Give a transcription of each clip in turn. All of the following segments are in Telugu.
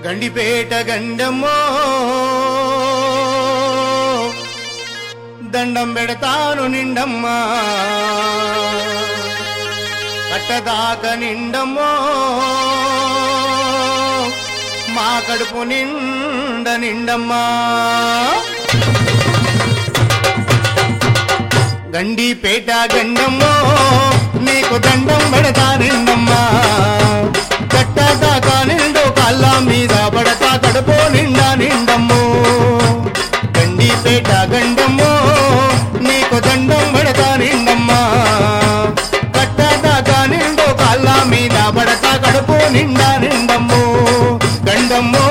గండిపేట గండమ్మో దండం పెడతాను నిండమ్మా కట్టదాక నిండమ్మో మా కడుపు నిండ నిండమ్మా గండిపేట గండమ్మో నీకు దండం పెడతా నిండమ్మా కట్టదాకా నిండు కళ్ళ మీద పడతా కడుపు నిండా నిండమ్మో గండిపేట గండమ్మో నీకు దండం పెడతా నిండమ్మా కట్టదాకా నిండు కళ్ళ మీద పడతా కడుపు నిండా నిండమ్మో గండమ్మో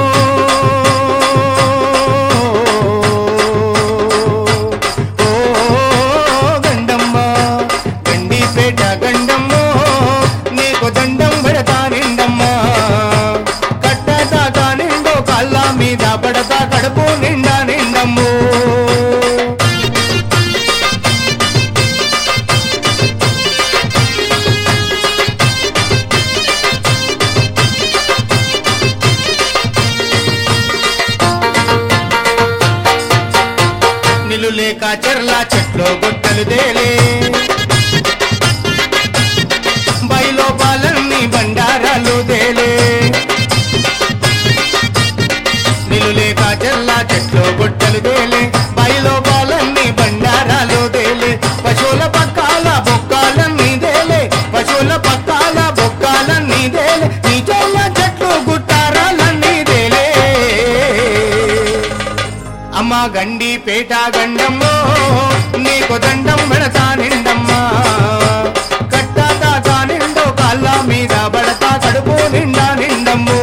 ఓ గండమ్మ గండిపేట గండమ్మ నీకు దండం పెడతా నిండమ్మ కట్టదాకా నిండు కళ్ళ మీద పడతా కడుపు నిండా నిండమ్మో నిలులేక చెర్ల చెట్లు గుట్టలు దేలే బయలోపాలన్నీ బండారాలు దేలే నిలులేక చెర్ల చెట్లు గుట్టలు దేలే బయలోపాలన్నీ బండారాలు దేలే పశువుల పక్కాల బొక్కాలన్నీ దేలే పశువుల పక్కాల బొక్కాలన్నీ దేలే నీ చెల్ల చెట్లు గుట్టారాలన్నీ దేలే అమ్మ గండి పేట గండమ్మో నీకు దండం పెడతా నిండమ్మా కట్టదాకా నిండు కాళ్ళ మీద పడతా కడుపు నిండా నిండమ్మో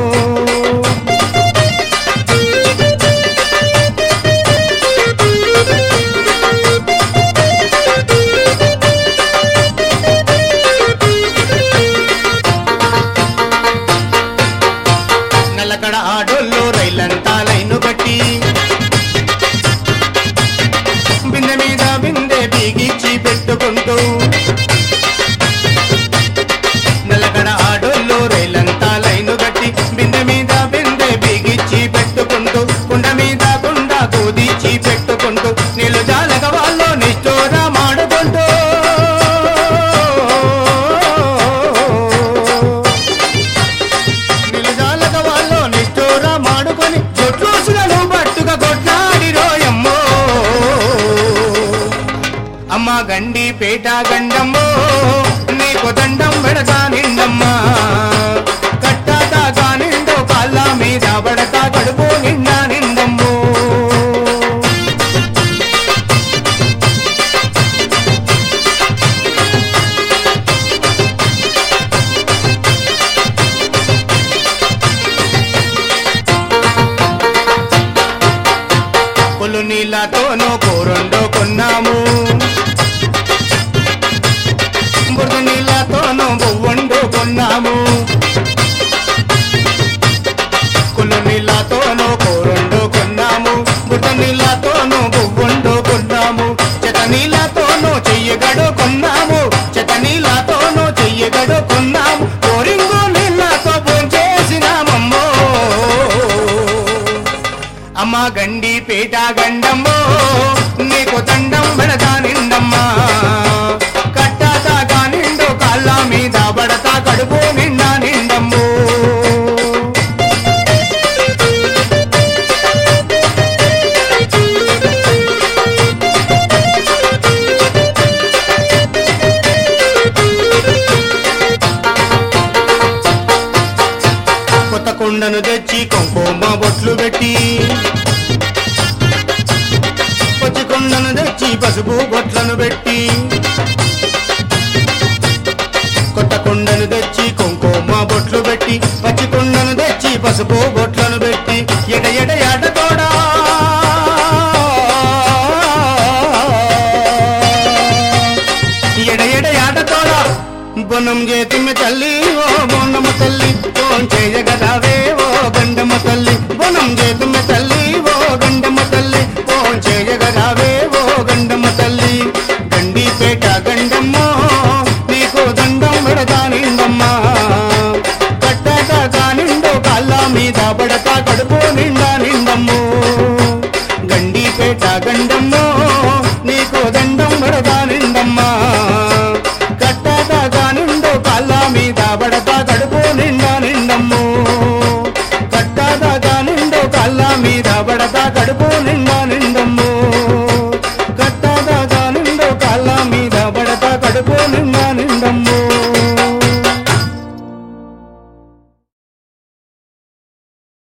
నల్లకడ ఆడోళ్ళు రైలంతా లైను కట్టి బిందె మీద బిందె బిగిచ్చి పెట్టుకుంటూ నల్లకడ ఆడోళ్ళు రైలంతా లైను కట్టి బిందె మీద బిందె బిగిచ్చి పెట్టుకుంటూ కుండ మీద కుండ కుదిచి పెట్టుకుంటూ నీళ్ళు జాలక వాళ్ళు నిష్ఠూర మాడుకుంటూ నిలజాలక వాళ్ళు నిష్ఠూర మాడుకొని జొట్లూసులను పట్టుగా కొట్లాడి రోయమ్మో అమ్మ గండి పేట గండమ్మో నీకు దండం పెడతా నిండమ్మా కట్టదాకా నిండు కాళ్ళ మీద పడతా కడుపు నిండా నిండమ్మో పులు నీళ్ళతోనూ కూరండో కొన్నాము బురద నీళ్ళతోనూ బొవ్వండు కొన్నాము కులు నీళ్ళతోనూ కూరండు కొన్నాము బురద నీళ్ళతోనూ బొవ్వండు కొన్నాము చెత నీళ్ళతోనూ చెయ్యగడు కొన్నాము చెత నీళ్ళతోనూ చెయ్యగడు కొన్నాము కోరింగు నీళ్ళతో భోంచేసినామమ్మో అమ్మ గండి పేట గండమ్మో నీకు దండం పెడతా నిండమ్మా కట్టదాకా నిండు కాళ్ళ మీద పడతా కడుపు నిండా నిండమ్మో కొత్త కుండను తెచ్చి కుంకుమ బొట్లు పెట్టి పచ్చి కుండను తెచ్చి పసుపు బొట్లను పెట్టి కొత్త కుండను తెచ్చి కుంకుమ బొట్లు పెట్టి పచ్చి కుండను తెచ్చి పసుపు బొట్లను పెట్టి ఎడ ఎడ ఎడ తోడా ఎడ ఎడ ఎడ తోడా బొనం చేతిమ్మ తల్లి ఓ బొన్నమ్మ తల్లి ఫోన్ చేయగదావే ఓ గండమ్మ తల్లి బొనం చేతిమ్మ తల్లి ఓ గండమ్మ తల్లి ఫోన్ చేయగదావే ఓ గండమ్మ తల్లి గండిపేట గండమ్మ నీకు దండం పెడతా నిండమ్మా కట్టగా నిండు కళ్ళ మీ గండమ్మో